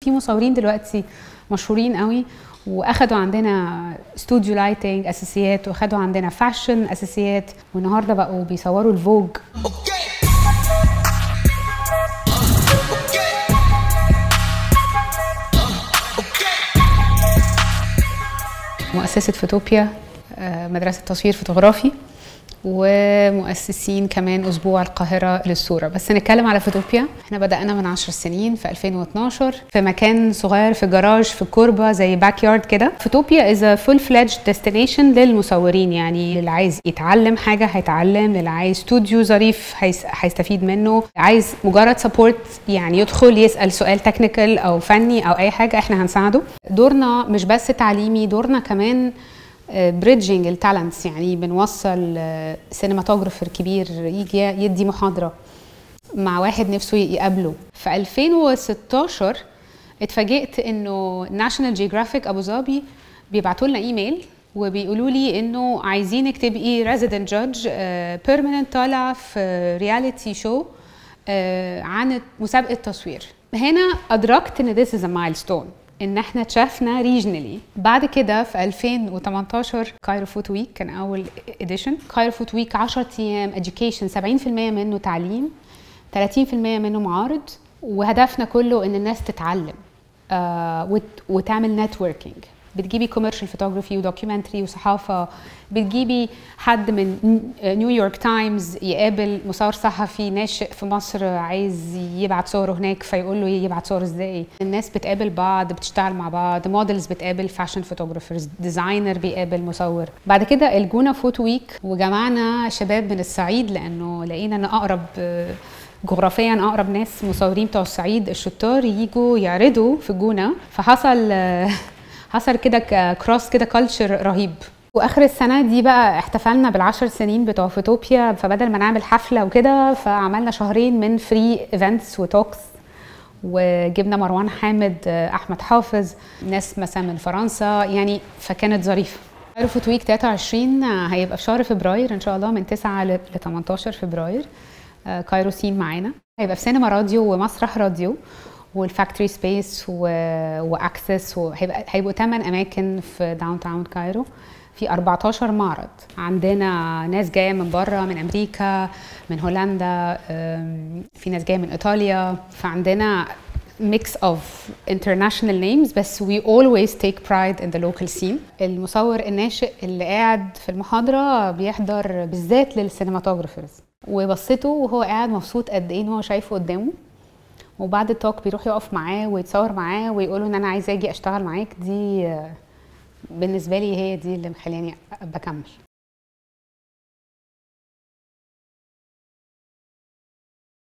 في مصورين دلوقتي مشهورين قوي واخدوا عندنا استوديو لايتنج اساسيات واخدوا عندنا فاشن اساسيات والنهارده بقوا بيصوروا الفوج مؤسسة فوتوبيا آه، مدرسة تصوير فوتوغرافي ومؤسسين كمان اسبوع القاهره للصوره بس نتكلم على فوتوبيا احنا بدانا من 10 سنين في 2012 في مكان صغير في جراج في الكوربه زي باك يارد كده فوتوبيا از فول فليدج ديستنيشن للمصورين يعني اللي عايز يتعلم حاجه هيتعلم اللي عايز استوديو ظريف هيس- هيستفيد منه عايز مجرد سبورت يعني يدخل يسال سؤال تكنيكال او فني او اي حاجه احنا هنساعده دورنا مش بس تعليمي دورنا كمان بريدجنج التالنتس يعني بنوصل سينماتوجرافر كبير يجي يدي محاضره مع واحد نفسه يقابله في 2016 اتفاجئت انه ناشونال جيوغرافيك ابو ظبي بيبعتوا لنا ايميل وبيقولوا لي انه عايزينك تبقي ريزيدنت جادج بيرمننت طالع في رياليتي شو عن مسابقه تصوير هنا ادركت ان this is a milestone ان احنا اتشافنا ريجنالي بعد كده في 2018 كايرو فوت ويك كان اول اديشن كايرو فوت ويك 10 ايام education 70% منه تعليم 30% منه معارض وهدفنا كله ان الناس تتعلم آه وت- وتعمل نتوركينج بتجيبي كوميرشال فوتوغرافي ودوكيومنتري وصحافه بتجيبي حد من نيويورك تايمز يقابل مصور صحفي ناشئ في مصر عايز يبعت صوره هناك فيقول له يبعت صور ازاي الناس بتقابل بعض بتشتغل مع بعض موديلز بتقابل فاشن فوتوغرافرز ديزاينر بيقابل مصور بعد كده الجونه فوت ويك وجمعنا شباب من الصعيد لانه لقينا ان اقرب آه، جغرافيا اقرب ناس مصورين بتوع الصعيد الشطار يجوا يعرضوا في الجونه فحصل آه، حصل كده كروس كده كلتشر رهيب واخر السنه دي بقى احتفلنا بالعشر سنين بتوع فوتوبيا فبدل ما نعمل حفله وكده فعملنا شهرين من فري ايفنتس وتوكس وجبنا مروان حامد آه، احمد حافظ ناس مثلا من فرنسا يعني فكانت ظريفه كايرو فوت ويك 23 هيبقى في شهر فبراير ان شاء الله من 9 ل 18 فبراير آه، كايرو سين معانا هيبقى في سينما راديو ومسرح راديو والفاكتوري سبيس واكسس وهيبقى هيبقوا 8 اماكن في داون تاون كايرو في 14 معرض عندنا ناس جايه من بره من امريكا من هولندا أم، في ناس جايه من ايطاليا فعندنا mix of international names بس we always take pride in the local scene المصور الناشئ اللي قاعد في المحاضرة بيحضر بالذات للسينماتوجرافرز وبصيته وهو قاعد مبسوط قد ايه ان هو شايفه قدامه وبعد التوك بيروح يقف معاه ويتصور معاه ويقول له ان انا عايزه اجي اشتغل معاك دي آه، بالنسبه لي هي دي اللي مخليني بكمل